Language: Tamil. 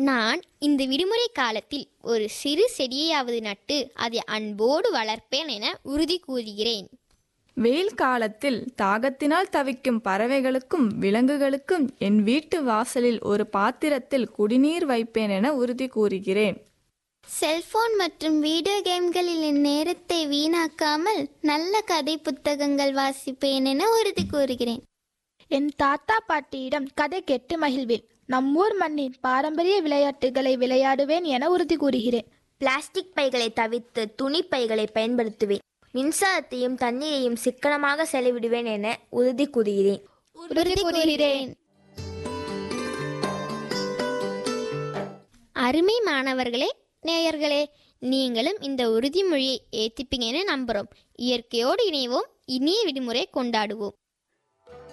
நான் இந்த விடுமுறை காலத்தில் ஒரு சிறு செடியையாவது நட்டு அதை அன்போடு வளர்ப்பேன் என உறுதி கூறுகிறேன் வெயில் காலத்தில் தாகத்தினால் தவிக்கும் பறவைகளுக்கும் விலங்குகளுக்கும் என் வீட்டு வாசலில் ஒரு பாத்திரத்தில் குடிநீர் வைப்பேன் என உறுதி கூறுகிறேன் செல்போன் மற்றும் வீடியோ கேம்களில் என் நேரத்தை வீணாக்காமல் நல்ல கதை புத்தகங்கள் வாசிப்பேன் என உறுதி கூறுகிறேன் என் தாத்தா பாட்டியிடம் கதை கேட்டு மகிழ்வேன் நம்மூர் மண்ணின் பாரம்பரிய விளையாட்டுகளை விளையாடுவேன் என உறுதி கூறுகிறேன் பிளாஸ்டிக் பைகளை தவிர்த்து துணி பைகளை பயன்படுத்துவேன் மின்சாரத்தையும் தண்ணீரையும் சிக்கனமாக செலவிடுவேன் என உறுதி கூறுகிறேன் உறுதி கூறுகிறேன் அருமை மாணவர்களே நேயர்களே நீங்களும் இந்த உறுதிமொழியை ஏத்திப்பீங்கன்னு நம்புறோம் இயற்கையோடு இணைவோம் இனிய விடுமுறை கொண்டாடுவோம்